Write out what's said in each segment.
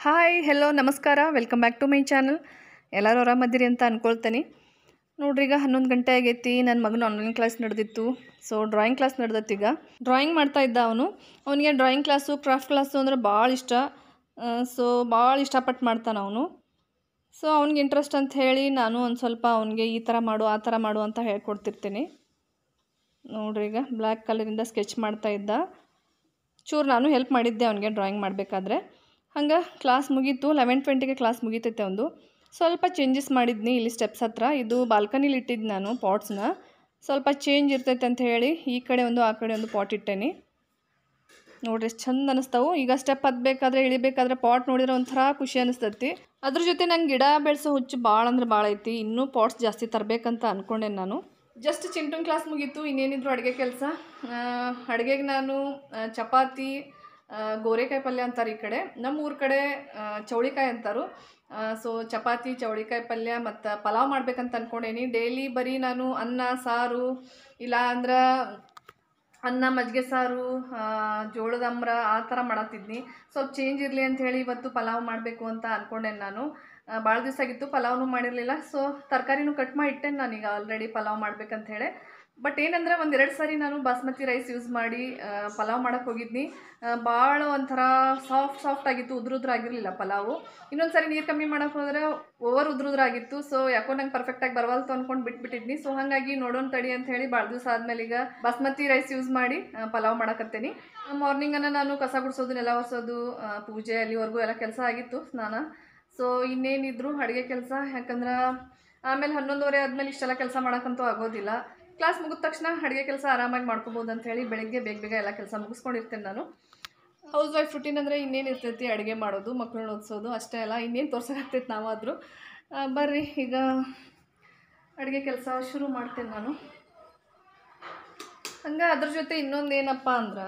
hi hello ನಮಸ್ಕಾರ welcome back to my channel ಎಲ್ಲರೂ ಆರಾಮದಿರಿ ಅಂತ ಅಂದ್ಕೊಳ್ತೀನಿ ನೋಡ್ರಿ ಈಗ ಹನ್ನೊಂದು ಗಂಟೆ ಆಗೈತಿ ನನ್ನ ಮಗನ ಆನ್ಲೈನ್ ಕ್ಲಾಸ್ ನಡೆದಿತ್ತು ಸೊ ಡ್ರಾಯಿಂಗ್ ಕ್ಲಾಸ್ ನಡೆದತ್ತು ಈಗ ಡ್ರಾಯಿಂಗ್ ಮಾಡ್ತಾ ಇದ್ದ ಅವನು ಅವನಿಗೆ ಡ್ರಾಯಿಂಗ್ ಕ್ಲಾಸು ಕ್ರಾಫ್ಟ್ ಕ್ಲಾಸು ಅಂದ್ರೆ ಭಾಳ ಇಷ್ಟ ಸೊ ಭಾಳ ಇಷ್ಟಪಟ್ಟು ಮಾಡ್ತಾನೆ ಅವನು ಸೊ ಅವ್ನಿಗೆ ಇಂಟ್ರೆಸ್ಟ್ ಅಂತ ಹೇಳಿ ನಾನು ಒಂದು ಸ್ವಲ್ಪ ಅವನಿಗೆ ಈ ಥರ ಮಾಡು ಆ ಥರ ಮಾಡು ಅಂತ ಹೇಳ್ಕೊಡ್ತಿರ್ತೀನಿ ನೋಡ್ರಿ ಈಗ ಬ್ಲ್ಯಾಕ್ ಕಲರಿಂದ ಸ್ಕೆಚ್ ಮಾಡ್ತಾ ಇದ್ದ ಚೂರು ನಾನು ಹೆಲ್ಪ್ ಮಾಡಿದ್ದೆ ಅವನಿಗೆ ಡ್ರಾಯಿಂಗ್ ಮಾಡಬೇಕಾದ್ರೆ ಹಂಗೆ ಕ್ಲಾಸ್ ಮುಗೀತು ಲೆವೆನ್ ಟ್ವೆಂಟಿಗೆ ಕ್ಲಾಸ್ ಮುಗೀತೈತೆ ಒಂದು ಸ್ವಲ್ಪ ಚೇಂಜಸ್ ಮಾಡಿದ್ನಿ ಇಲ್ಲಿ ಸ್ಟೆಪ್ಸ್ ಹತ್ರ ಇದು ಬಾಲ್ಕನಿಲಿ ಇಟ್ಟಿದ್ದು ನಾನು ಪಾಟ್ಸ್ನ ಸ್ವಲ್ಪ ಚೇಂಜ್ ಇರ್ತೈತೆ ಅಂತ ಹೇಳಿ ಈ ಕಡೆ ಒಂದು ಆ ಕಡೆ ಒಂದು ಪಾಟ್ ಇಟ್ಟೇನಿ ನೋಡ್ರಿ ಎಷ್ಟು ಚಂದ ಅನಿಸ್ತಾವು ಈಗ ಸ್ಟೆಪ್ ಹತ್ಬೇಕಾದ್ರೆ ಇಳಿಬೇಕಾದ್ರೆ ಪಾಟ್ ನೋಡಿದ್ರೆ ಒಂಥರ ಖುಷಿ ಅನಿಸ್ತೈತಿ ಅದ್ರ ಜೊತೆ ನಂಗೆ ಗಿಡ ಬೆಳೆಸೋ ಹುಚ್ಚು ಭಾಳ ಅಂದ್ರೆ ಭಾಳ ಐತಿ ಇನ್ನೂ ಪಾಟ್ಸ್ ಜಾಸ್ತಿ ತರಬೇಕಂತ ಅಂದ್ಕೊಂಡೆ ನಾನು ಜಸ್ಟ್ ಚಿಂಟುನ್ ಕ್ಲಾಸ್ ಮುಗೀತು ಇನ್ನೇನಿದ್ರು ಅಡುಗೆ ಕೆಲಸ ಅಡುಗೆಗೆ ನಾನು ಆ, ಚಪಾತಿ ಆ, ಗೋರೆಕಾಯಿ ಪಲ್ಯ ಅಂತಾರೆ ಈ ಕಡೆ ನಮ್ಮ ಊರ ಕಡೆ ಆ, ಚೌಳಿಕಾಯಿ ಅಂತಾರು ಸೊ ಚಪಾತಿ ಚೌಳಿಕಾಯಿ ಪಲ್ಯ ಮತ್ತು ಪಲಾವ್ ಮಾಡ್ಬೇಕಂತ ಅಂದ್ಕೊಂಡೇನಿ ಡೈಲಿ ಬರೀ ನಾನು ಅನ್ನ ಸಾರು ಇಲ್ಲ ಅಂದ್ರೆ ಅನ್ನ ಮಜ್ಜಿಗೆ ಸಾರು ಆ, ಜೋಳದ ಅಂಬ್ರ ಆ ಥರ ಮಾಡತ್ತಿದ್ನಿ ಸ್ವಲ್ಪ ಚೇಂಜ್ ಇರಲಿ ಅಂತ ಹೇಳಿ ಇವತ್ತು ಪಲಾವ್ ಮಾಡಬೇಕು ಅಂತ ಅಂದ್ಕೊಂಡೆ ನಾನು ಭಾಳ ದಿವಸ ಆಗಿತ್ತು ಪಲಾವ್ನು ಮಾಡಿರಲಿಲ್ಲ ಸೊ ತರಕಾರಿನೂ ಕಟ್ ಮಾಡಿ ಇಟ್ಟೆ ನಾನೀಗ ಆಲ್ರೆಡಿ ಪಲಾವ್ ಮಾಡ್ಬೇಕಂತ ಹೇಳಿ ಬಟ್ ಏನಂದ್ರೆ ಒಂದೆರಡು ಸಾರಿ ನಾನು ಬಾಸ್ಮತಿ ರೈಸ್ ಯೂಸ್ ಮಾಡಿ ಆ, ಪಲಾವ್ ಮಾಡಕ್ಕೆ ಹೋಗಿದ್ನಿ ಭಾಳ ಒಂಥರ ಸಾಫ್ಟ್ ಸಾಫ್ಟ್ ಆಗಿತ್ತು ಉದ್ರ ಉದ್ರ ಆಗಿರಲಿಲ್ಲ ಪಲಾವು ಇನ್ನೊಂದು ಸಾರಿ ನೀರು ಕಮ್ಮಿ ಮಾಡಕ್ಕೆ ಹೋದರೆ ಓವರ್ ಉದ್ರ ಉದ್ರ ಆಗಿತ್ತು ಸೊ ಯಾಕೋ ನಂಗೆ ಪರ್ಫೆಕ್ಟಾಗಿ ಬರವಲ್ತು ಅಂದ್ಕೊಂಡು ಬಿಟ್ಬಿಟ್ಟಿದ್ನಿ ಸೊ ಹಾಗಾಗಿ ನೋಡೋಣ ತಡಿ ಅಂತ ಹೇಳಿ ಭಾಳ ದಿವಸ ಆದಮೇಲೆ ಈಗ ಬಾಸ್ಮತಿ ರೈಸ್ ಯೂಸ್ ಮಾಡಿ ಆ, ಪಲಾವ್ ಮಾಡಕತ್ತೇನಿ ಮಾರ್ನಿಂಗನ್ನು ನಾನು ಕಸ ಗುಡಿಸೋದು ನೆಲ ಒರೆಸೋದು ಆ, ಪೂಜೆ ಅಲ್ಲಿವರೆಗೂ ಎಲ್ಲ ಕೆಲಸ ಆಗಿತ್ತು ಸ್ನಾನ ಸೊ ಇನ್ನೇನಿದ್ರು ಅಡುಗೆ ಕೆಲಸ ಯಾಕಂದ್ರೆ ಆಮೇಲೆ ಹನ್ನೊಂದುವರೆ ಆದಮೇಲೆ ಇಷ್ಟೆಲ್ಲ ಕೆಲಸ ಮಾಡೋಕ್ಕಂತೂ ಆಗೋದಿಲ್ಲ ಕ್ಲಾಸ್ ಮುಗಿದ ತಕ್ಷಣ ಅಡುಗೆ ಕೆಲಸ ಆರಾಮಾಗಿ ಮಾಡ್ಕೊಬೋದು ಅಂತ ಹೇಳಿ ಬೆಳಗ್ಗೆ ಬೇಗ ಬೇಗ ಎಲ್ಲ ಕೆಲಸ ಮುಗಿಸ್ಕೊಂಡಿರ್ತೇನೆ ನಾನು ಹೌಸ್ ವೈಫ್ ರುಟೀನ್ ಅಂದರೆ ಇನ್ನೇನು ಇರ್ತೈತಿ ಅಡುಗೆ ಮಾಡೋದು ಮಕ್ಕಳನ್ನ ಓದಿಸೋದು ಅಷ್ಟೇ ಅಲ್ಲ ಇನ್ನೇನು ತೋರ್ಸೋಕ್ಕಾಗ್ತೈತೆ ನಾವಾದರೂ ಬರ್ರಿ ಈಗ ಅಡುಗೆ ಕೆಲಸ ಶುರು ಮಾಡ್ತೇನೆ ನಾನು ಹಂಗೆ ಅದ್ರ ಜೊತೆ ಇನ್ನೊಂದು ಏನಪ್ಪ ಅಂದ್ರೆ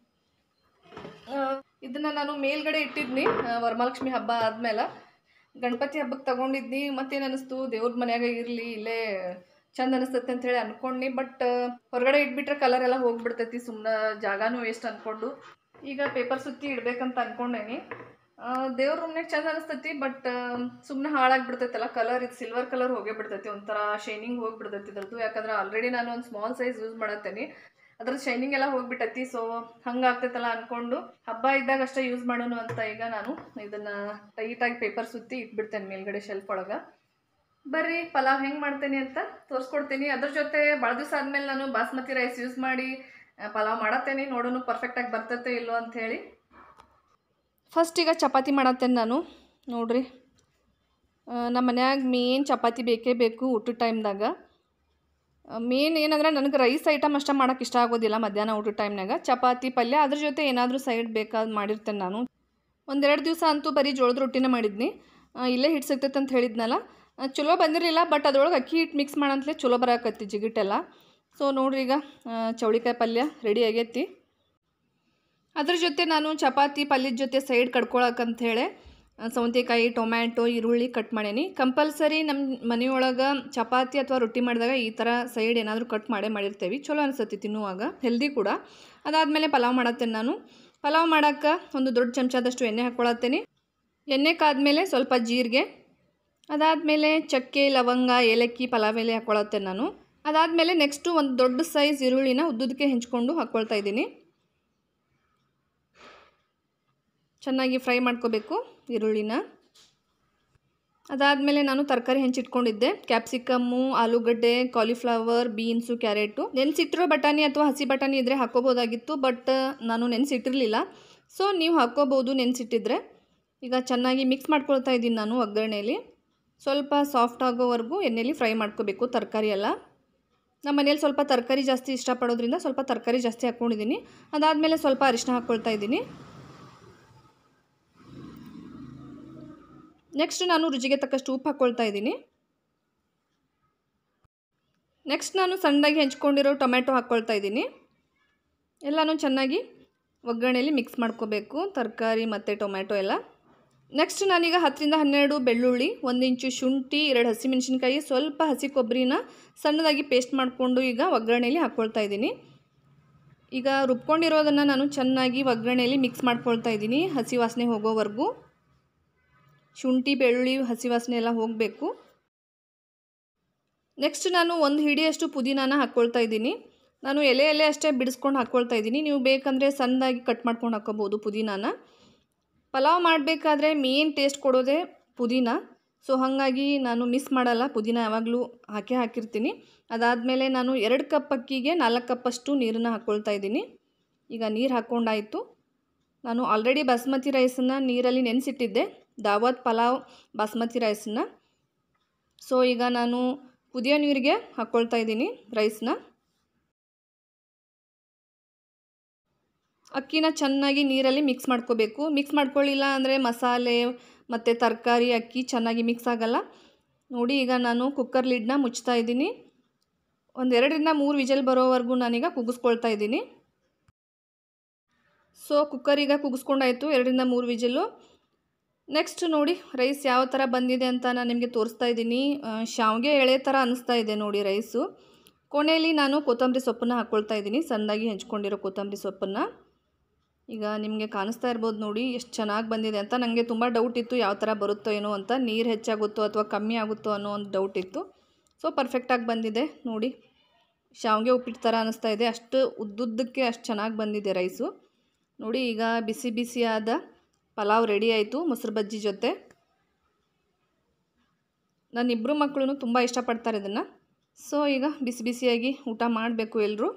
ಇದನ್ನು ನಾನು ಮೇಲ್ಗಡೆ ಇಟ್ಟಿದ್ನಿ ಆ, ವರಮಹಾಲಕ್ಷ್ಮಿ ಹಬ್ಬ ಆದಮೇಲೆ ಗಣಪತಿ ಹಬ್ಬಕ್ಕೆ ತಗೊಂಡಿದ್ನಿ ಮತ್ತೇನು ಅನ್ನಿಸ್ತು ದೇವ್ರ ಮನ್ಯಾಗ ಇರಲಿ ಇಲ್ಲೇ ಚಂದ ಅನಿಸ್ತೈತೆ ಅಂತ ಹೇಳಿ ಅನ್ಕೊಂಡ್ನಿ ಬಟ್ ಹೊರಗಡೆ ಇಟ್ಬಿಟ್ರೆ ಕಲರ್ ಎಲ್ಲ ಹೋಗ್ಬಿಡ್ತೈತಿ ಸುಮ್ಮನೆ ಜಾಗಾನು ವೇಸ್ಟ್ ಅಂದ್ಕೊಂಡು ಈಗ ಪೇಪರ್ ಸುತ್ತಿ ಇಡ್ಬೇಕಂತ ಅನ್ಕೊಂಡೇನಿ ದೇವ್ರ ರೂಮ್ನಾಗ ಚಂದ ಅನಿಸ್ತೈತಿ ಬಟ್ ಸುಮ್ಮನೆ ಹಾಳಾಗ್ಬಿಡ್ತೈತಲ್ಲ ಕಲರ್ ಇದು ಸಿಲ್ವರ್ ಕಲರ್ ಹೋಗೇ ಬಿಡ್ತೈತಿ ಒಂಥರ ಶೈನಿಂಗ್ ಹೋಗ್ಬಿಡ್ತೈತಿ ಇದ್ರದ್ದು ಯಾಕಂದ್ರೆ ಆಲ್ರೆಡಿ ನಾನು ಒಂದು ಸ್ಮಾಲ್ ಸೈಜ್ ಯೂಸ್ ಮಾಡತ್ತೇನೆ ಅದ್ರದ್ದು ಶೈನಿಂಗ್ ಎಲ್ಲ ಹೋಗ್ಬಿಟ್ಟೈತಿ ಸೊ ಹಂಗಾಗ್ತೈತಲ್ಲ ಅಂದ್ಕೊಂಡು ಹಬ್ಬ ಇದ್ದಾಗ ಅಷ್ಟೇ ಯೂಸ್ ಮಾಡೋಣ ಅಂತ ಈಗ ನಾನು ಇದನ್ನು ಟೈಟಾಗಿ ಪೇಪರ್ ಸುತ್ತಿ ಇಟ್ಬಿಡ್ತೇನೆ ಮೇಲ್ಗಡೆ ಶೆಲ್ಫ್ ಒಳಗೆ ಬರ್ರಿ ಪಲಾವ್ ಹೆಂಗೆ ಮಾಡ್ತೇನೆ ಅಂತ ತೋರಿಸ್ಕೊಡ್ತೀನಿ ಅದ್ರ ಜೊತೆ ಭಾಳ ದಿವಸ ಆದಮೇಲೆ ನಾನು ಬಾಸ್ಮತಿ ರೈಸ್ ಯೂಸ್ ಮಾಡಿ ಆ, ಪಲಾವ್ ಮಾಡತ್ತೇನೆ ನೋಡೋಣ ಪರ್ಫೆಕ್ಟಾಗಿ ಬರ್ತೈತೆ ಇಲ್ಲೋ ಅಂತ ಹೇಳಿ ಫಸ್ಟ್ ಈಗ ಚಪಾತಿ ಮಾಡತ್ತೇನೆ ನಾನು ನೋಡ್ರಿ ಆ, ನಮ್ಮ ಮನ್ಯಾಗ ಮೇನ್ ಚಪಾತಿ ಬೇಕೇ ಬೇಕು ಊಟದ ಟೈಮ್ದಾಗ ಮೇನ್ ಏನಂದ್ರೆ ನನಗೆ ರೈಸ್ ಐಟಮ್ ಅಷ್ಟೇ ಮಾಡೋಕೆ ಇಷ್ಟ ಆಗೋದಿಲ್ಲ ಮಧ್ಯಾಹ್ನ ಊಟದ ಟೈಮ್ನಾಗ ಚಪಾತಿ ಪಲ್ಯ ಅದ್ರ ಜೊತೆ ಏನಾದರೂ ಸೈಡ್ ಬೇಕಾದ ಮಾಡಿರ್ತೇನೆ ನಾನು ಒಂದೆರಡು ದಿವಸ ಅಂತೂ ಬರೀ ಜೋಳದ ರೊಟ್ಟಿನೇ ಮಾಡಿದ್ನಿ ಆ, ಇಲ್ಲೇ ಹಿಟ್ಟು ಸಿಗ್ತೈತೆ ಅಂತ ಹೇಳಿದ್ನಲ್ಲ ಆ, ಚಲೋ ಬಂದಿರಲಿಲ್ಲ ಬಟ್ ಅದ್ರೊಳಗೆ ಅಕ್ಕಿ ಹಿಟ್ಟು ಮಿಕ್ಸ್ ಮಾಡಂತಲೇ ಚಲೋ ಬರಾಕತ್ತಿ ಜಿಗಿಟ್ಟೆಲ್ಲ ಸೊ ನೋಡ್ರಿ ಈಗ ಆ, ಚೌಳಿಕಾಯಿ ಪಲ್ಯ ರೆಡಿ ಆಗೈತಿ ಅದ್ರ ಜೊತೆ ನಾನು ಚಪಾತಿ ಪಲ್ಯದ ಜೊತೆ ಸೈಡ್ ಕಡ್ಕೊಳಕಂತ ಹೇಳಿ ಆ, ಸೌತೆಕಾಯಿ ಟೊಮ್ಯಾಟೊ ಈರುಳ್ಳಿ ಕಟ್ ಮಾಡೇನಿ ಕಂಪಲ್ಸರಿ ನಮ್ಮ ಮನೆಯೊಳಗೆ ಚಪಾತಿ ಅಥವಾ ರೊಟ್ಟಿ ಮಾಡಿದಾಗ ಈ ಥರ ಸೈಡ್ ಏನಾದರೂ ಕಟ್ ಮಾಡೇ ಮಾಡಿರ್ತೇವೆ ಚಲೋ ಅನಿಸ್ತೈತಿ ತಿನ್ನುವಾಗ ಹೆಲ್ದಿ ಕೂಡ ಅದಾದಮೇಲೆ ಪಲಾವ್ ಮಾಡತ್ತೇನೆ ನಾನು ಪಲಾವ್ ಮಾಡೋಕ್ಕೆ ಒಂದು ದೊಡ್ಡ ಚಮಚದಷ್ಟು ಎಣ್ಣೆ ಹಾಕ್ಕೊಳತ್ತೇನೆ ಎಣ್ಣೆ ಕಾದ್ಮೇಲೆ ಸ್ವಲ್ಪ ಜೀರಿಗೆ ಅದಾದಮೇಲೆ ಚಕ್ಕೆ ಲವಂಗ ಏಲಕ್ಕಿ ಪಲಾವ್ ಎಲೆ ಹಾಕ್ಕೊಳತ್ತೇನೆ ನಾನು ಅದಾದಮೇಲೆ ನೆಕ್ಸ್ಟು ಒಂದು ದೊಡ್ಡ ಸೈಜ್ ಈರುಳ್ಳಿನ ಉದ್ದುದಕ್ಕೆ ಹೆಂಚ್ಕೊಂಡು ಹಾಕ್ಕೊಳ್ತಾ ಇದ್ದೀನಿ ಚೆನ್ನಾಗಿ ಫ್ರೈ ಮಾಡ್ಕೋಬೇಕು ಈರುಳ್ಳಿನ ಅದಾದಮೇಲೆ ನಾನು ತರಕಾರಿ ಹೆಂಚಿಟ್ಕೊಂಡಿದ್ದೆ ಕ್ಯಾಪ್ಸಿಕಮ್ಮು ಆಲೂಗಡ್ಡೆ ಕಾಲಿಫ್ಲವರ್ ಬೀನ್ಸು ಕ್ಯಾರೆಟು ನೆನೆಸಿಟ್ಟಿರೋ ಬಟಾಣಿ ಅಥವಾ ಹಸಿ ಬಟಾಣಿ ಇದ್ದರೆ ಹಾಕೋಬೋದಾಗಿತ್ತು ಬಟ್ ನಾನು ನೆನೆಸಿಟ್ಟಿರಲಿಲ್ಲ ಸೊ ನೀವು ಹಾಕ್ಕೋಬೋದು ನೆನೆಸಿಟ್ಟಿದ್ರೆ ಈಗ ಚೆನ್ನಾಗಿ ಮಿಕ್ಸ್ ಮಾಡ್ಕೊಳ್ತಾ ಇದ್ದೀನಿ ನಾನು ಒಗ್ಗರಣೆಯಲ್ಲಿ ಸ್ವಲ್ಪ ಸಾಫ್ಟ್ ಆಗೋವರೆಗೂ ಎಣ್ಣೆಯಲ್ಲಿ ಫ್ರೈ ಮಾಡ್ಕೋಬೇಕು ತರಕಾರಿ ಎಲ್ಲ ನಮ್ಮ ಮನೇಲಿ ಸ್ವಲ್ಪ ತರಕಾರಿ ಜಾಸ್ತಿ ಇಷ್ಟಪಡೋದ್ರಿಂದ ಸ್ವಲ್ಪ ತರಕಾರಿ ಜಾಸ್ತಿ ಹಾಕ್ಕೊಂಡಿದ್ದೀನಿ ಅದಾದಮೇಲೆ ಸ್ವಲ್ಪ ಅರಿಶಿನ ಹಾಕ್ಕೊಳ್ತಾ ಇದ್ದೀನಿ ನೆಕ್ಸ್ಟ್ ನಾನು ರುಚಿಗೆ ತಕ್ಕಷ್ಟು ಉಪ್ಪು ಹಾಕ್ಕೊಳ್ತಾ ಇದ್ದೀನಿ ನೆಕ್ಸ್ಟ್ ನಾನು ಸಣ್ಣದಾಗಿ ಹೆಂಚ್ಕೊಂಡಿರೋ ಟೊಮೆಟೊ ಹಾಕ್ಕೊಳ್ತಾ ಇದ್ದೀನಿ ಎಲ್ಲನೂ ಚೆನ್ನಾಗಿ ಒಗ್ಗರಣೆಯಲ್ಲಿ ಮಿಕ್ಸ್ ಮಾಡ್ಕೋಬೇಕು ತರಕಾರಿ ಮತ್ತು ಟೊಮೆಟೊ ಎಲ್ಲ ನೆಕ್ಸ್ಟ್ ನಾನೀಗ ಹತ್ತರಿಂದ ಹನ್ನೆರಡು ಬೆಳ್ಳುಳ್ಳಿ ಒಂದು ಇಂಚು ಶುಂಠಿ ಎರಡು ಹಸಿಮೆಣಸಿನ್ಕಾಯಿ ಸ್ವಲ್ಪ ಹಸಿ ಕೊಬ್ಬರಿನ ಸಣ್ಣದಾಗಿ ಪೇಸ್ಟ್ ಮಾಡಿಕೊಂಡು ಈಗ ಒಗ್ಗರಣೆಯಲ್ಲಿ ಹಾಕ್ಕೊಳ್ತಾ ಇದ್ದೀನಿ ಈಗ ರುಬ್ಕೊಂಡಿರೋದನ್ನು ನಾನು ಚೆನ್ನಾಗಿ ಒಗ್ಗರಣೆಯಲ್ಲಿ ಮಿಕ್ಸ್ ಮಾಡ್ಕೊಳ್ತಾ ಇದ್ದೀನಿ ಹಸಿ ವಾಸನೆ ಹೋಗೋವರೆಗೂ ಶುಂಠಿ ಬೆಳ್ಳುಳ್ಳಿ ಹಸಿ ವಾಸನೆ ಎಲ್ಲ ಹೋಗಬೇಕು ನೆಕ್ಸ್ಟ್ ನಾನು ಒಂದು ಹಿಡಿಯಷ್ಟು ಪುದೀನಾನ ಹಾಕ್ಕೊಳ್ತಾ ಇದ್ದೀನಿ ನಾನು ಎಲೆ ಎಲೆ ಅಷ್ಟೇ ಬಿಡಿಸ್ಕೊಂಡು ಹಾಕ್ಕೊಳ್ತಾ ಇದ್ದೀನಿ ನೀವು ಬೇಕಂದರೆ ಸಣ್ಣದಾಗಿ ಕಟ್ ಮಾಡ್ಕೊಂಡು ಹಾಕ್ಕೋಬೋದು ಪುದೀನಾನ ಪಲಾವ್ ಮಾಡಬೇಕಾದ್ರೆ ಮೇನ್ ಟೇಸ್ಟ್ ಕೊಡೋದೇ ಪುದೀನ ಸೊ ಹಾಗಾಗಿ ನಾನು ಮಿಸ್ ಮಾಡಲ್ಲ ಪುದೀನ ಯಾವಾಗಲೂ ಹಾಕೇ ಹಾಕಿರ್ತೀನಿ ಅದಾದಮೇಲೆ ನಾನು ಎರಡು ಕಪ್ ಅಕ್ಕಿಗೆ ನಾಲ್ಕು ಕಪ್ಪಷ್ಟು ನೀರನ್ನು ಹಾಕ್ಕೊಳ್ತಾ ಇದ್ದೀನಿ ಈಗ ನೀರು ಹಾಕ್ಕೊಂಡಾಯಿತು ನಾನು ಆಲ್ರೆಡಿ ಬಾಸ್ಮತಿ ರೈಸನ್ನು ನೀರಲ್ಲಿ ನೆನೆಸಿಟ್ಟಿದ್ದೆ ದಾವತ್ ಪಲಾವ್ ಬಾಸ್ಮತಿ ರೈಸನ್ನ ಸೊ ಈಗ ನಾನು ಕುದಿಯೋ ನೀರಿಗೆ ಹಾಕ್ಕೊಳ್ತಾ ಇದ್ದೀನಿ ರೈಸ್ನ ಅಕ್ಕಿನ ಚೆನ್ನಾಗಿ ನೀರಲ್ಲಿ ಮಿಕ್ಸ್ ಮಾಡ್ಕೋಬೇಕು ಮಿಕ್ಸ್ ಮಾಡ್ಕೊಳ್ಳಿಲ್ಲ ಅಂದರೆ ಮಸಾಲೆ ಮತ್ತು ತರಕಾರಿ ಅಕ್ಕಿ ಚೆನ್ನಾಗಿ ಮಿಕ್ಸ್ ಆಗಲ್ಲ ನೋಡಿ ಈಗ ನಾನು ಕುಕ್ಕರ್ ಲಿಡ್ನ ಮುಚ್ತಾ ಇದ್ದೀನಿ ಒಂದು ಎರಡರಿಂದ ಮೂರು ವಿಜಲ್ ಬರೋವರೆಗೂ ನಾನೀಗ ಕುಗ್ಗಿಸ್ಕೊಳ್ತಾ ಇದ್ದೀನಿ ಸೊ ಕುಕ್ಕರೀಗ ಕುಗ್ಸ್ಕೊಂಡಾಯಿತು ಎರಡರಿಂದ ಮೂರು ವಿಜಲ್ಲು ನೆಕ್ಸ್ಟ್ ನೋಡಿ ರೈಸ್ ಯಾವ ಥರ ಬಂದಿದೆ ಅಂತ ನಾನು ನಿಮಗೆ ತೋರಿಸ್ತಾ ಇದ್ದೀನಿ ಶಾವಿಗೆ ಎಳೆ ಥರ ಅನ್ನಿಸ್ತಾ ಇದೆ ನೋಡಿ ರೈಸು ಕೊನೆಯಲ್ಲಿ ನಾನು ಕೊತ್ತಂಬರಿ ಸೊಪ್ಪನ್ನು ಹಾಕ್ಕೊಳ್ತಾ ಇದ್ದೀನಿ ಸಣ್ಣದಾಗಿ ಹೆಂಚ್ಕೊಂಡಿರೋ ಕೊತ್ತಂಬರಿ ಸೊಪ್ಪನ್ನು ಈಗ ನಿಮಗೆ ಕಾಣಿಸ್ತಾ ಇರ್ಬೋದು ನೋಡಿ ಎಷ್ಟು ಚೆನ್ನಾಗಿ ಬಂದಿದೆ ಅಂತ ನನಗೆ ತುಂಬ ಡೌಟ್ ಇತ್ತು ಯಾವ ಥರ ಬರುತ್ತೋ ಏನೋ ಅಂತ ನೀರು ಹೆಚ್ಚಾಗುತ್ತೋ ಅಥವಾ ಕಮ್ಮಿ ಆಗುತ್ತೋ ಅನ್ನೋ ಒಂದು ಡೌಟ್ ಇತ್ತು ಸೊ ಪರ್ಫೆಕ್ಟಾಗಿ ಬಂದಿದೆ ನೋಡಿ ಶಾವಿಗೆ ಉಪ್ಪಿಟ್ಟು ಥರ ಅನ್ನಿಸ್ತಾ ಇದೆ ಅಷ್ಟು ಉದ್ದುದ್ದಕ್ಕೆ ಅಷ್ಟು ಚೆನ್ನಾಗಿ ಬಂದಿದೆ ರೈಸು ನೋಡಿ ಈಗ ಬಿಸಿ ಬಿಸಿಯಾದ ಪಲಾವ್ ರೆಡಿ ಆಯಿತು ಮೊಸರು ಬಜ್ಜಿ ಜೊತೆ ನನ್ನ ಇಬ್ಬರು ಮಕ್ಕಳು ತುಂಬ ಇಷ್ಟಪಡ್ತಾರೆ ಇದನ್ನು ಸೊ ಈಗ ಬಿಸಿ ಬಿಸಿಯಾಗಿ ಊಟ ಮಾಡಬೇಕು ಎಲ್ಲರೂ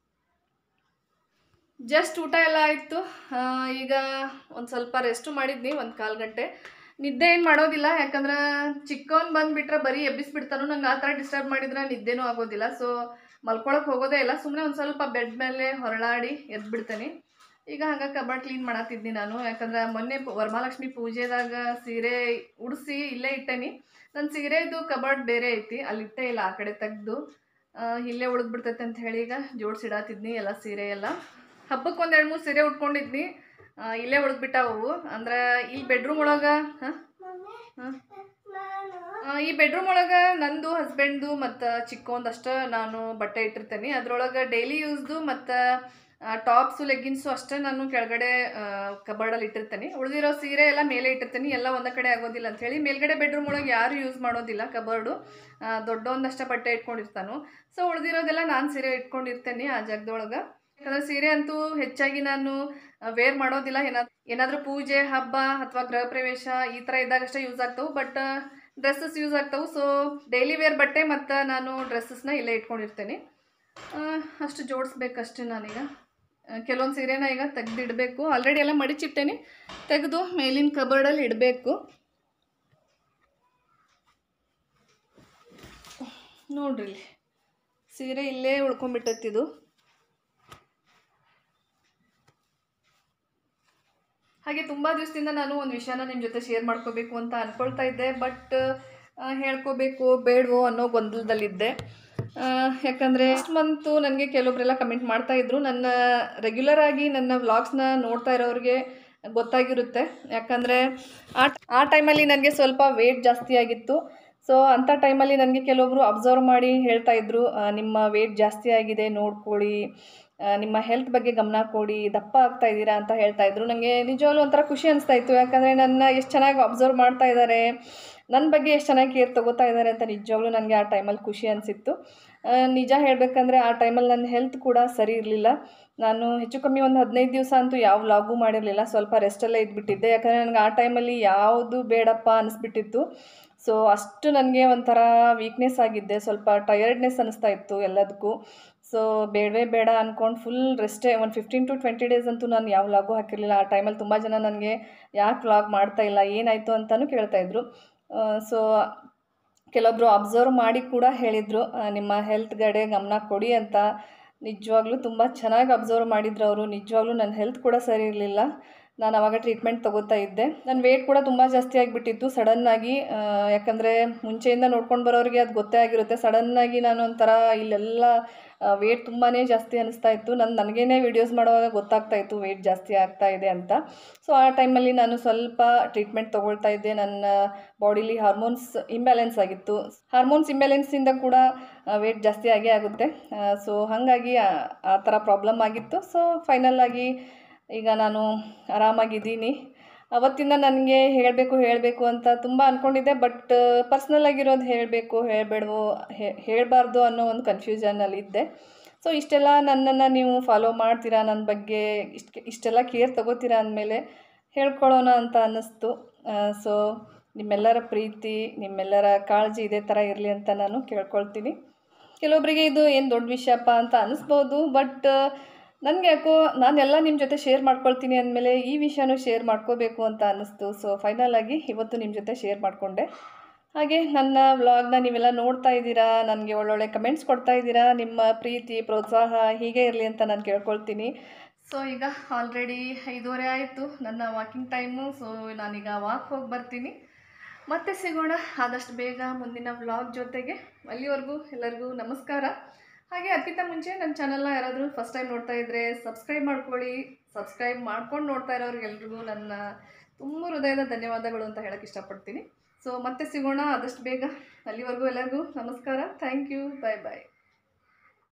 ಜಸ್ಟ್ ಊಟ ಎಲ್ಲ ಆಯಿತು ಈಗ ಒಂದು ಸ್ವಲ್ಪ ರೆಸ್ಟು ಮಾಡಿದ್ನಿ ಒಂದು ಕಾಲು ಗಂಟೆ ನಿದ್ದೆ ಏನು ಮಾಡೋದಿಲ್ಲ ಯಾಕಂದ್ರೆ ಚಿಕ್ಕವನ್ ಬಂದುಬಿಟ್ರೆ ಬರೀ ಎಬ್ಬಿಸ್ಬಿಡ್ತಾನು ನಂಗೆ ಆ ಥರ ಡಿಸ್ಟರ್ಬ್ ಮಾಡಿದ್ರೆ ನಿದ್ದೆನೂ ಆಗೋದಿಲ್ಲ ಸೊ ಮಲ್ಕೊಳಕ್ಕೆ ಹೋಗೋದೇ ಇಲ್ಲ ಸುಮ್ಮನೆ ಒಂದು ಸ್ವಲ್ಪ ಬೆಡ್ ಮೇಲೆ ಹೊರಳಾಡಿ ಎದ್ಬಿಡ್ತೇನೆ ಈಗ ಹಂಗೆ ಕಬಾರ್ಡ್ ಕ್ಲೀನ್ ಮಾಡತ್ತಿದ್ನಿ ನಾನು ಯಾಕಂದ್ರೆ ಮೊನ್ನೆ ಪು- ವರಮಹಾಲಕ್ಷ್ಮಿ ಪೂಜೆದಾಗ ಸೀರೆ ಉಡಿಸಿ ಇಲ್ಲೇ ಇಟ್ಟೇನಿ ನನ್ನ ಸೀರೆದು ಕಬಾರ್ಡ್ ಬೇರೆ ಐತಿ ಅಲ್ಲಿ ಇಟ್ಟೇ ಇಲ್ಲ ಆ ಕಡೆ ತೆಗೆದು ಇಲ್ಲೇ ಉಳಿದ್ಬಿಡ್ತೈತೆ ಅಂತ ಹೇಳಿ ಈಗ ಜೋಡಿಸಿಡಾತಿದ್ನಿ ಎಲ್ಲ ಸೀರೆ ಎಲ್ಲ ಹಬ್ಬಕ್ಕೆ ಒಂದು ಎರಡು ಮೂರು ಸೀರೆ ಉಟ್ಕೊಂಡಿದ್ನಿ ಆ, ಇಲ್ಲೇ ಉಳಿದ್ಬಿಟ್ಟಾವು ಅಂದ್ರೆ ಇಲ್ಲಿ ಬೆಡ್ರೂಮ್ ಒಳಗೆ ಹಾಂ ಈ ಬೆಡ್ರೂಮ್ ಒಳಗೆ ನಂದು ಹಸ್ಬೆಂಡ್ದು ಮತ್ತು ಚಿಕ್ಕೊಂದಷ್ಟು ನಾನು ಬಟ್ಟೆ ಇಟ್ಟಿರ್ತೇನೆ ಅದ್ರೊಳಗೆ ಡೈಲಿ ಯೂಸ್ದು ಮತ್ತು ಟಾಪ್ಸು ಲೆಗ್ಗಿನ್ಸು ಅಷ್ಟೇ ನಾನು ಕೆಳಗಡೆ ಕಬಾರ್ಡಲ್ಲಿ ಇಟ್ಟಿರ್ತೇನೆ ಉಳಿದಿರೋ ಸೀರೆ ಎಲ್ಲ ಮೇಲೆ ಇಟ್ಟಿರ್ತೀನಿ ಎಲ್ಲ ಒಂದೇ ಕಡೆ ಆಗೋದಿಲ್ಲ ಅಂತ ಹೇಳಿ ಮೇಲ್ಗಡೆ ಬೆಡ್ರೂಮ್ ಒಳಗೆ ಯಾರು ಯೂಸ್ ಮಾಡೋದಿಲ್ಲ ಕಬಾರ್ಡು ದೊಡ್ಡ ಒಂದಷ್ಟೇ ಬಟ್ಟೆ ಇಟ್ಕೊಂಡಿರ್ತಾನು ಸೊ ಉಳಿದಿರೋದೆಲ್ಲ ನಾನು ಸೀರೆ ಇಟ್ಕೊಂಡಿರ್ತೇನೆ ಆ ಜಾಗದೊಳಗೆ ಯಾಕಂದ್ರೆ ಸೀರೆ ಅಂತೂ ಹೆಚ್ಚಾಗಿ ನಾನು ವೇರ್ ಮಾಡೋದಿಲ್ಲ ಏನಾದ್ರು ಏನಾದರೂ ಪೂಜೆ ಹಬ್ಬ ಅಥವಾ ಗೃಹ ಪ್ರವೇಶ ಈ ಥರ ಇದ್ದಾಗಷ್ಟೇ ಯೂಸ್ ಆಗ್ತವೆ ಬಟ್ ಡ್ರೆಸ್ಸಸ್ ಯೂಸ್ ಆಗ್ತವೆ ಸೊ ಡೈಲಿ ವೇರ್ ಬಟ್ಟೆ ಮತ್ತು ನಾನು ಡ್ರೆಸ್ಸಸ್ನ ಇಲ್ಲೇ ಇಟ್ಕೊಂಡಿರ್ತೇನೆ ಆ, ಅಷ್ಟು ಜೋಡಿಸ್ಬೇಕಷ್ಟೇ ನಾನೀಗ ಕೆಲವೊಂದು ಸೀರೆನ ಈಗ ತೆಗೆದಿಡಬೇಕು ಆಲ್ರೆಡಿ ಎಲ್ಲ ಮಡಿಚಿಟ್ಟೇನೆ ತೆಗೆದು ಮೇಲಿನ ಕಬರ್ಡಲ್ಲಿ ಇಡಬೇಕು ನೋಡ್ರಿ ಇಲ್ಲಿ ಸೀರೆ ಇಲ್ಲೇ ಉಳ್ಕೊಂಡ್ಬಿಟ್ಟೈತಿದು ಹಾಗೆ ತುಂಬ ದಿವಸದಿಂದ ನಾನು ಒಂದು ವಿಷಯನ ನಿಮ್ಮ ಜೊತೆ ಶೇರ್ ಮಾಡ್ಕೋಬೇಕು ಅಂತ ಅಂದ್ಕೊಳ್ತಾ ಇದ್ದೆ ಬಟ್ ಹೇಳ್ಕೋಬೇಕು ಬೇಡವೋ ಅನ್ನೋ ಗೊಂದಲದಲ್ಲಿದ್ದೆ ಆ, ಯಾಕಂದರೆ ನೆಕ್ಸ್ಟ್ ಮಂತು ನನಗೆ ಕೆಲವೊಬ್ಬರೆಲ್ಲ ಕಮೆಂಟ್ ಮಾಡ್ತಾ ಇದ್ರು ನನ್ನ ರೆಗ್ಯುಲರ್ ಆಗಿ ನನ್ನ ವ್ಲಾಗ್ಸ್ನ ನೋಡ್ತಾ ಇರೋರಿಗೆ ಗೊತ್ತಾಗಿರುತ್ತೆ ಯಾಕಂದರೆ ಆ ಆ ಟೈಮಲ್ಲಿ ನನಗೆ ಸ್ವಲ್ಪ ವೇಟ್ ಜಾಸ್ತಿ ಆಗಿತ್ತು ಸೊ ಅಂಥ ಟೈಮಲ್ಲಿ ನನಗೆ ಕೆಲವೊಬ್ಬರು ಅಬ್ಸರ್ವ್ ಮಾಡಿ ಹೇಳ್ತಾ ಇದ್ರು ಆ, ನಿಮ್ಮ ವೇಟ್ ಜಾಸ್ತಿ ಆಗಿದೆ ನೋಡ್ಕೊಳ್ಳಿ ಆ, ನಿಮ್ಮ ಹೆಲ್ತ್ ಬಗ್ಗೆ ಗಮನ ಕೊಡಿ ದಪ್ಪ ಆಗ್ತಾ ಇದ್ದೀರಾ ಅಂತ ಹೇಳ್ತಾ ಇದ್ರು ನನಗೆ ನಿಜವಾಗ್ಲೂ ಒಂಥರ ಖುಷಿ ಅನಿಸ್ತಾ ಇತ್ತು ಯಾಕಂದರೆ ನನ್ನ ಎಷ್ಟು ಚೆನ್ನಾಗಿ ಅಬ್ಸರ್ವ್ ಮಾಡ್ತಾ ಇದ್ದಾರೆ ನನ್ನ ಬಗ್ಗೆ ಎಷ್ಟು ಚೆನ್ನಾಗಿ ಕೇರ್ ತೊಗೋತಾ ಇದ್ದಾರೆ ಅಂತ ನಿಜವಾಗ್ಲೂ ನನಗೆ ಆ ಟೈಮಲ್ಲಿ ಖುಷಿ ಅನಿಸಿತ್ತು ನಿಜ ಹೇಳಬೇಕಂದ್ರೆ ಆ ಟೈಮಲ್ಲಿ ನನ್ನ ಹೆಲ್ತ್ ಕೂಡ ಸರಿ ಇರಲಿಲ್ಲ ನಾನು ಹೆಚ್ಚು ಕಮ್ಮಿ ಒಂದು ಹದಿನೈದು ದಿವಸ ಅಂತೂ ಯಾವ ವ್ಲಾಗು ಮಾಡಿರಲಿಲ್ಲ ಸ್ವಲ್ಪ ರೆಸ್ಟಲ್ಲೇ ಇದ್ಬಿಟ್ಟಿದ್ದೆ ಯಾಕಂದರೆ ನನಗೆ ಆ ಟೈಮಲ್ಲಿ ಯಾವುದು ಬೇಡಪ್ಪ ಅನಿಸ್ಬಿಟ್ಟಿತ್ತು ಸೊ ಅಷ್ಟು ನನಗೆ ಒಂಥರ ವೀಕ್ನೆಸ್ ಆಗಿದ್ದೆ ಸ್ವಲ್ಪ ಟಯರ್ಡ್ನೆಸ್ ಅನ್ನಿಸ್ತಾ ಇತ್ತು ಎಲ್ಲದಕ್ಕೂ ಸೊ ಬೇಡವೇ ಬೇಡ ಅಂದ್ಕೊಂಡು ಫುಲ್ ರೆಸ್ಟೇ ಒಂದು ಫಿಫ್ಟೀನ್ ಟು ಟ್ವೆಂಟಿ ಡೇಸ್ ಅಂತೂ ನಾನು ಯಾವ ವ್ಲಾಗು ಹಾಕಿರಲಿಲ್ಲ ಆ ಟೈಮಲ್ಲಿ ತುಂಬ ಜನ ನನಗೆ ಯಾಕೆ ವ್ಲಾಗ್ ಮಾಡ್ತಾ ಇಲ್ಲ ಏನಾಯಿತು ಅಂತಲೂ ಕೇಳ್ತಾಯಿದ್ರು ಸೊ ಕೆಲವೊಬ್ಬರು ಅಬ್ಸರ್ವ್ ಮಾಡಿ ಕೂಡ ಹೇಳಿದರು ನಿಮ್ಮ ಹೆಲ್ತ್ ಕಡೆ ಗಮನ ಕೊಡಿ ಅಂತ ನಿಜವಾಗ್ಲೂ ತುಂಬ ಚೆನ್ನಾಗಿ ಅಬ್ಸರ್ವ್ ಮಾಡಿದ್ರು ಅವರು ನಿಜವಾಗ್ಲೂ ನನ್ನ ಹೆಲ್ತ್ ಕೂಡ ಸರಿ ಇರಲಿಲ್ಲ ನಾನು ಅವಾಗ ಟ್ರೀಟ್ಮೆಂಟ್ ತೊಗೋತಾ ಇದ್ದೆ ನನ್ನ ವೇಟ್ ಕೂಡ ತುಂಬ ಜಾಸ್ತಿ ಆಗಿಬಿಟ್ಟಿತ್ತು ಸಡನ್ನಾಗಿ ಯಾಕಂದರೆ ಮುಂಚೆಯಿಂದ ನೋಡ್ಕೊಂಡು ಬರೋರಿಗೆ ಅದು ಗೊತ್ತೇ ಆಗಿರುತ್ತೆ ಸಡನ್ನಾಗಿ ನಾನು ಒಂಥರ ಇಲ್ಲೆಲ್ಲ ವೇಟ್ ತುಂಬಾ ಜಾಸ್ತಿ ಅನ್ನಿಸ್ತಾ ಇತ್ತು ನನ್ನ ನನಗೇನೆ ವೀಡಿಯೋಸ್ ಮಾಡುವಾಗ ಗೊತ್ತಾಗ್ತಾ ಇತ್ತು ವೇಟ್ ಜಾಸ್ತಿ ಆಗ್ತಾ ಇದೆ ಅಂತ ಸೊ ಆ ಟೈಮಲ್ಲಿ ನಾನು ಸ್ವಲ್ಪ ಟ್ರೀಟ್ಮೆಂಟ್ ತೊಗೊಳ್ತಾ ಇದ್ದೆ ನನ್ನ ಬಾಡಿಲಿ ಹಾರ್ಮೋನ್ಸ್ ಇಂಬ್ಯಾಲೆನ್ಸ್ ಆಗಿತ್ತು ಹಾರ್ಮೋನ್ಸ್ ಇಂಬ್ಯಾಲೆನ್ಸಿಂದ ಕೂಡ ವೇಟ್ ಜಾಸ್ತಿ ಆಗೇ ಆಗುತ್ತೆ ಸೊ ಹಾಗಾಗಿ ಆ ಆ ಥರ ಪ್ರಾಬ್ಲಮ್ ಆಗಿತ್ತು ಸೊ ಫೈನಲ್ ಆಗಿ ಈಗ ನಾನು ಆರಾಮಾಗಿದ್ದೀನಿ ಅವತ್ತಿಂದ ನನಗೆ ಹೇಳಬೇಕು ಹೇಳಬೇಕು ಅಂತ ತುಂಬ ಅಂದ್ಕೊಂಡಿದ್ದೆ ಬಟ್ ಪರ್ಸ್ನಲ್ ಆಗಿರೋದು ಹೇಳಬೇಕು ಹೇಳಬೇಡವೋ ಹೇಳಬಾರ್ದು ಅನ್ನೋ ಒಂದು ಕನ್ಫ್ಯೂಷನಲ್ಲಿದ್ದೆ ಸೊ ಇಷ್ಟೆಲ್ಲ ನನ್ನನ್ನು ನೀವು ಫಾಲೋ ಮಾಡ್ತೀರಾ ನನ್ನ ಬಗ್ಗೆ ಇಷ್ಟು ಇಷ್ಟೆಲ್ಲ ಕೇರ್ ತಗೋತೀರಾ ಅಂದಮೇಲೆ ಹೇಳ್ಕೊಳ್ಳೋಣ ಅಂತ ಅನ್ನಿಸ್ತು ಸೊ ನಿಮ್ಮೆಲ್ಲರ ಪ್ರೀತಿ ನಿಮ್ಮೆಲ್ಲರ ಕಾಳಜಿ ಇದೇ ಥರ ಇರಲಿ ಅಂತ ನಾನು ಕೇಳ್ಕೊಳ್ತೀನಿ ಕೆಲವೊಬ್ಬರಿಗೆ ಇದು ಏನು ದೊಡ್ಡ ವಿಷಯಪ್ಪ ಅಂತ ಅನ್ನಿಸ್ಬೋದು ಬಟ್ ನನಗೆ ಯಾಕೋ ನಾನೆಲ್ಲ ನಿಮ್ಮ ಜೊತೆ ಶೇರ್ ಮಾಡ್ಕೊಳ್ತೀನಿ ಅಂದಮೇಲೆ ಈ ವಿಷಯನೂ ಶೇರ್ ಮಾಡ್ಕೋಬೇಕು ಅಂತ ಅನ್ನಿಸ್ತು ಸೊ ಫೈನಲ್ ಆಗಿ ಇವತ್ತು ನಿಮ್ಮ ಜೊತೆ ಶೇರ್ ಮಾಡಿಕೊಂಡೆ ಹಾಗೆ ನನ್ನ ವ್ಲಾಗ್ನ ನೀವೆಲ್ಲ ನೋಡ್ತಾ ಇದ್ದೀರಾ ನನಗೆ ಒಳ್ಳೊಳ್ಳೆ ಕಮೆಂಟ್ಸ್ ಕೊಡ್ತಾ ಇದ್ದೀರಾ ನಿಮ್ಮ ಪ್ರೀತಿ ಪ್ರೋತ್ಸಾಹ ಹೀಗೆ ಇರಲಿ ಅಂತ ನಾನು ಕೇಳ್ಕೊಳ್ತೀನಿ ಸೊ ಈಗ ಆಲ್ರೆಡಿ ಐದೂವರೆ ಆಯಿತು ನನ್ನ ವಾಕಿಂಗ್ ಟೈಮು ಸೊ ನಾನೀಗ ವಾಕ್ ಹೋಗಿ ಬರ್ತೀನಿ ಮತ್ತೆ ಸಿಗೋಣ ಆದಷ್ಟು ಬೇಗ ಮುಂದಿನ ವ್ಲಾಗ್ ಜೊತೆಗೆ ಅಲ್ಲಿವರೆಗೂ ಎಲ್ಲರಿಗೂ ನಮಸ್ಕಾರ ಹಾಗೆ ಅದಕ್ಕಿಂತ ಮುಂಚೆ ನನ್ನ ಚಾನಲ್ನ ಯಾರಾದರೂ ಫಸ್ಟ್ ಟೈಮ್ ನೋಡ್ತಾ ಇದ್ದರೆ ಸಬ್ಸ್ಕ್ರೈಬ್ ಮಾಡ್ಕೊಳ್ಳಿ ಸಬ್ಸ್ಕ್ರೈಬ್ ಮಾಡ್ಕೊಂಡು ನೋಡ್ತಾ ಇರೋರಿಗೆಲ್ರಿಗೂ ನನ್ನ ತುಂಬ ಹೃದಯದ ಧನ್ಯವಾದಗಳು ಅಂತ ಹೇಳಕ್ಕೆ ಇಷ್ಟಪಡ್ತೀನಿ ಸೊ ಮತ್ತೆ ಸಿಗೋಣ ಆದಷ್ಟು ಬೇಗ ಅಲ್ಲಿವರೆಗೂ ಎಲ್ಲರಿಗೂ ನಮಸ್ಕಾರ ಥ್ಯಾಂಕ್ ಯು ಬಾಯ್ ಬಾಯ್